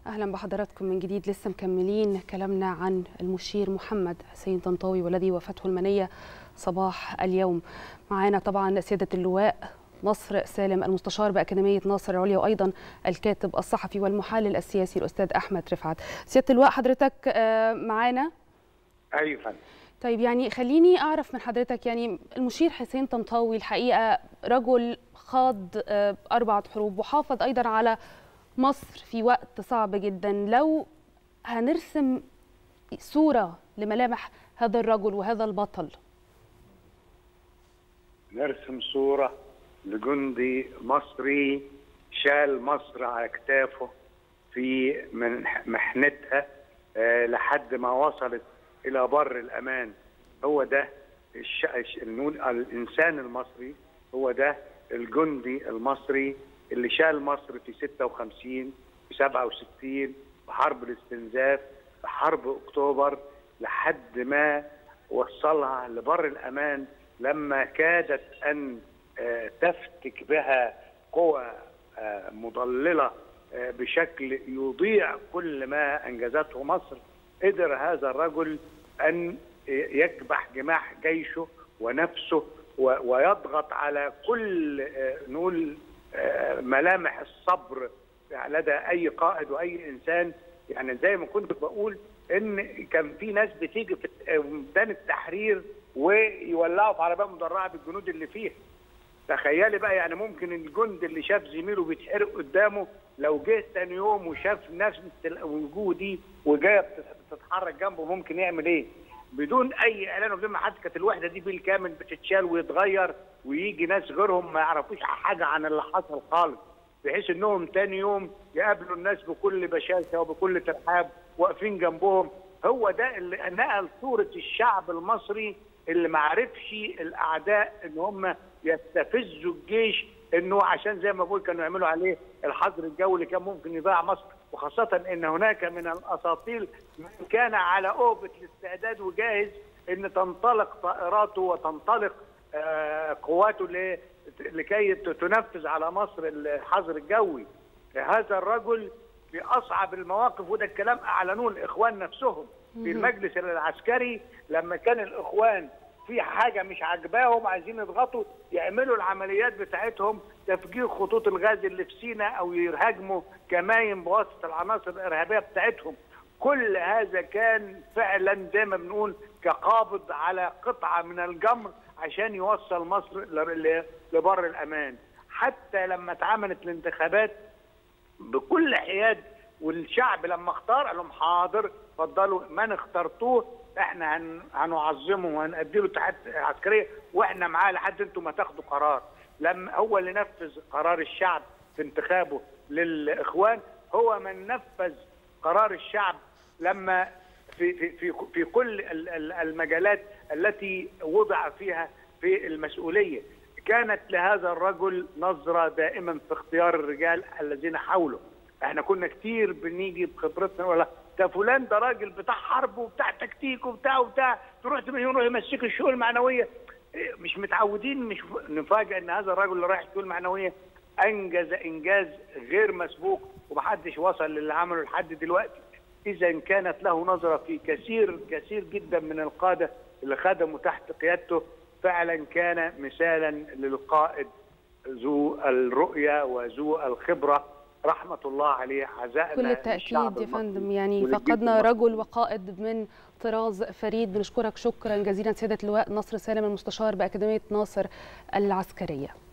اهلا بحضراتكم من جديد لسه مكملين كلامنا عن المشير محمد حسين طنطاوي والذي وفاته المنيه صباح اليوم معانا طبعا سياده اللواء نصر سالم المستشار باكاديميه ناصر العليا وايضا الكاتب الصحفي والمحلل السياسي الاستاذ احمد رفعت سياده اللواء حضرتك معانا ايوه فندم طيب يعني خليني اعرف من حضرتك يعني المشير حسين طنطاوي الحقيقه رجل خاض اربعه حروب وحافظ ايضا على مصر في وقت صعب جدا لو هنرسم صوره لملامح هذا الرجل وهذا البطل نرسم صوره لجندي مصري شال مصر على كتافه في من محنتها لحد ما وصلت الى بر الامان هو ده الش... الانسان المصري هو ده الجندي المصري اللي شال مصر في 56 في 67 بحرب الاستنزاف بحرب اكتوبر لحد ما وصلها لبر الامان لما كادت ان تفتك بها قوى مضلله بشكل يضيع كل ما انجزته مصر قدر هذا الرجل ان يكبح جماح جيشه ونفسه ويضغط على كل نقول ملامح الصبر لدى اي قائد واي انسان يعني زي ما كنت بقول ان كان في ناس بتيجي في ميدان التحرير ويولعوا في عربيه مدرعه بالجنود اللي فيها تخيلي بقى يعني ممكن الجند اللي شاف زميله بيتحرق قدامه لو جه ثاني يوم وشاف ناس الوجوه دي وجايه بتتحرك جنبه ممكن يعمل ايه؟ بدون اي اعلان وبدون ما حد كانت الوحده دي بالكامل بتتشال ويتغير ويجي ناس غيرهم ما يعرفوش حاجه عن اللي حصل خالص بحيث انهم ثاني يوم يقابلوا الناس بكل بشاشه وبكل ترحاب واقفين جنبهم هو ده اللي نقل صوره الشعب المصري اللي ما عرفش الاعداء ان هم يستفزوا الجيش انه عشان زي ما بقول كانوا يعملوا عليه الحظر الجوي اللي كان ممكن يضيع مصر وخاصه ان هناك من الاساطيل من كان على اوبه الاستعداد وجاهز ان تنطلق طائراته وتنطلق آه قواته لكي تنفذ على مصر الحظر الجوي هذا الرجل في اصعب المواقف وده الكلام اعلنوه الاخوان نفسهم في المجلس العسكري لما كان الاخوان في حاجه مش عاجباهم عايزين يضغطوا يعملوا العمليات بتاعتهم تفجير خطوط الغاز اللي في سيناء او يهاجموا كماين بواسطه العناصر الارهابيه بتاعتهم كل هذا كان فعلا زي ما بنقول كقابض على قطعه من الجمر عشان يوصل مصر لبر الامان حتى لما اتعملت الانتخابات بكل حياد والشعب لما اختار قال لهم حاضر اتفضلوا من اخترتوه احنا هن... هنعظمه وهنأدي له تحت عسكريه واحنا معاه لحد انتم ما تاخدوا قرار لما هو اللي نفذ قرار الشعب في انتخابه للاخوان هو من نفذ قرار الشعب لما في في في, في كل المجالات التي وضع فيها في المسؤوليه كانت لهذا الرجل نظره دائما في اختيار الرجال الذين حوله احنا كنا كتير بنيجي بخبرتنا ولا ده فلان ده راجل بتاع حرب وبتاع تكتيك وبتاع وبتاع تروح يروح يمسك الشؤون المعنويه مش متعودين مش نفاجئ ان هذا الراجل اللي رايح الشؤون المعنويه انجز انجاز غير مسبوق ومحدش وصل للي عمله لحد دلوقتي اذا كانت له نظره في كثير كثير جدا من القاده اللي خدموا تحت قيادته فعلا كان مثالا للقائد ذو الرؤيه وذو الخبره رحمة الله عليه عزائنا كل التأكيد يا فندم يعني فقدنا رجل وقائد من طراز فريد بنشكرك شكرا جزيلا سيادة اللواء نصر سالم المستشار بأكاديمية ناصر العسكرية